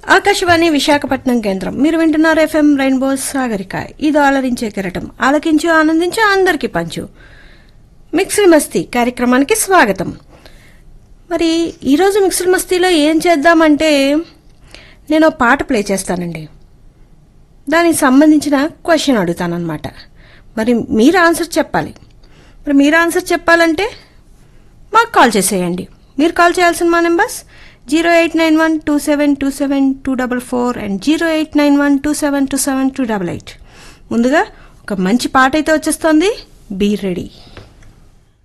ఆకాశవాణి విశాఖపట్నం కేంద్రం మీరు వింటున్నారు ఎఫ్ఎం రెయిన్బో సాగరిక ఇది ఆలరించే కెరటం ఆలకించు ఆనందించు అందరికీ పంచు మిక్స్డ్ మస్తీ కార్యక్రమానికి స్వాగతం మరి ఈరోజు మిక్స్డ్ మస్తీలో ఏం చేద్దామంటే నేను ఓ పాట ప్లే చేస్తానండి దానికి సంబంధించిన క్వశ్చన్ అడుగుతానమాట మరి మీరు ఆన్సర్ చెప్పాలి మరి మీరు ఆన్సర్ చెప్పాలంటే మాకు కాల్ చేసేయండి మీరు కాల్ చేయాల్సిన మా numbers zero eight nine one two seven two seven two double four and zero eight nine one two seven two seven two double eight ముందుగా ఒక మంచి పాట అయితే వచ్చేస్తోంది బీ రెడీ